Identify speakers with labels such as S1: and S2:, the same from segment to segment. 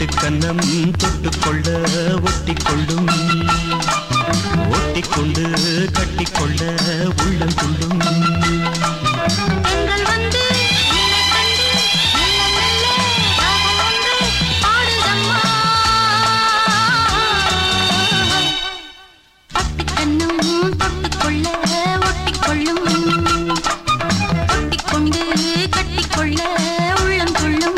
S1: கன்னம் தொட்டுக்கொள்ள ஒட்டிக்கொள்ளும் ஒட்டிக்கொண்டு கட்டிக்கொள்ள உள்ளம் துள்ளும்
S2: பெண்கள் வந்து உன்னை கண்டு மெல்ல மெல்ல ராகம் ஒன்று பாடுதம்மா பட்டு கண்ணும் தொட்டுக்கொள்ள ஒட்டிக்கொள்ளும் ஒட்டிக்கொண்டு கட்டிக்கொள்ள உள்ளம் துள்ளும்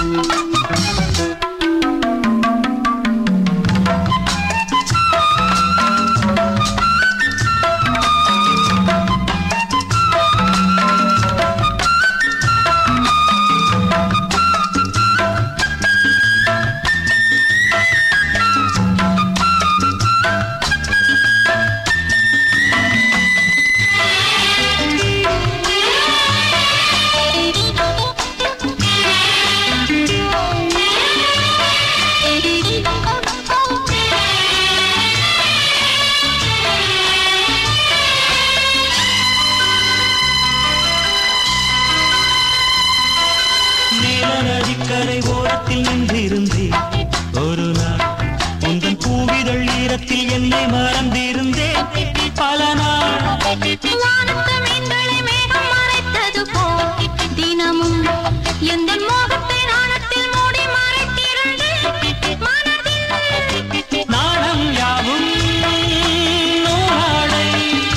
S1: நீல நதிக்கரை ஓரத்தில் நின்றிருந்தேன் ஒரு நாள் உந்தன் பூவிதழ் ஈரத்தில் என்னை மறந்திருந்தேன் பல நாள்
S2: வானத்து மீன்களை மேகம் மறைத்தது போல் தினமும் எந்த மோகத்தை நாணத்தில் மூடி மறைத்திருந்தேன் மனதில்
S1: நாணம் யாவும் நூலாடை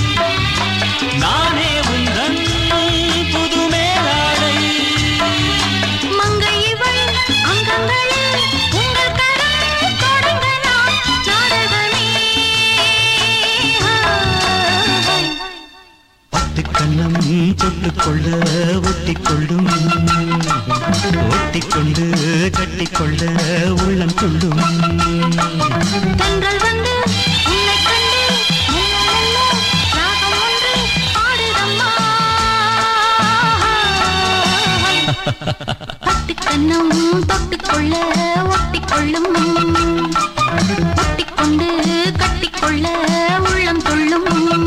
S1: நானே உந்தன் புது மேலாடை
S2: மங்கை இவள் அங்கங்களில் உங்கள் கரம் தொடங்க நான் நாடகமே
S1: பட்டு கண்ணம் தொட்டுக்கொள்ள ஒட்டிக்கொள்ளும் ஒட்டிக்கொண்டு கட்டிக்கொள்ள உள்ளம் கொள்ளும்
S2: தென்றல் வந்து உன்னை கண்டு மெல்ல மெல்ல ராகம் ஒன்று பாடுதம்மா பட்டு கண்ணம் தொட்டுக்கொள்ள ஒட்டிக்கொள்ளும் ஒட்டிக்கொண்டு கட்டிக்கொள்ள உள்ளம் துள்ளும்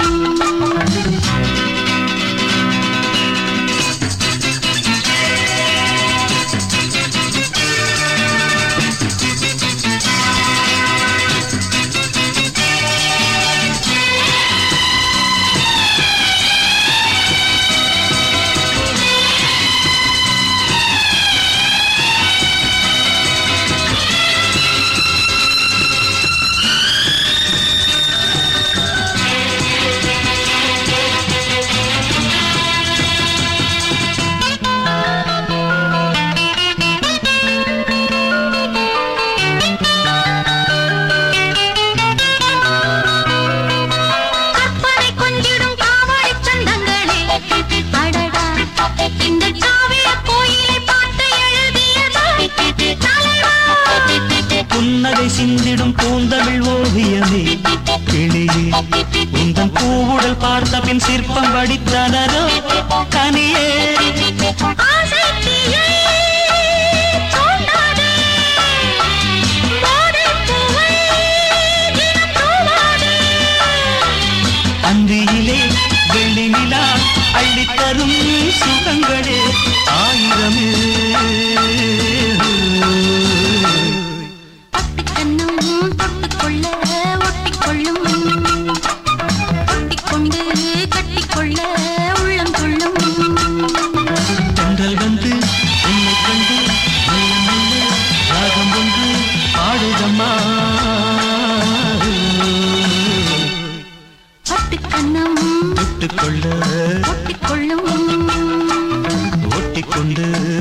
S2: கற்பனை கொஞ்சிடும் காவடி சந்தங்களே அடடா இந்த சாவிய கோயிலை பார்த்து எழுதியதா தலைவா
S1: புன்னகை சிந்திடும் பூந்தமிழ் ஓவியமே கிளியே உந்தன் பூவுடல் பார்த்த பின் சிற்பம் வடித்தனரோ கனியே
S2: ஆசை தீயை தூண்டாதே. போதைப் பூவை தினம் தூவாதே.
S1: அந்தியிலே வெள்ளி நிலா அள்ளித்தரும் சுகங்களே ஆயிரமே
S2: பட்டு கண்ணும் தொட்டுக்கொள்ள ஒட்டிக்கொள்ளும் ஒட்டிக்கொண்டு கட்டிக்கொள்ள உள்ளம் துள்ளும்
S1: தென்றல் வந்து உன்னை கண்டு மெல்ல மெல்ல ராகம் ஒன்று பாடுதம்மா
S2: பட்டு கண்ணம்
S1: தொட்டுக்கொள்ள
S2: ஒட்டிக்கொள்ளும்
S1: ஒட்டிக்கொண்டு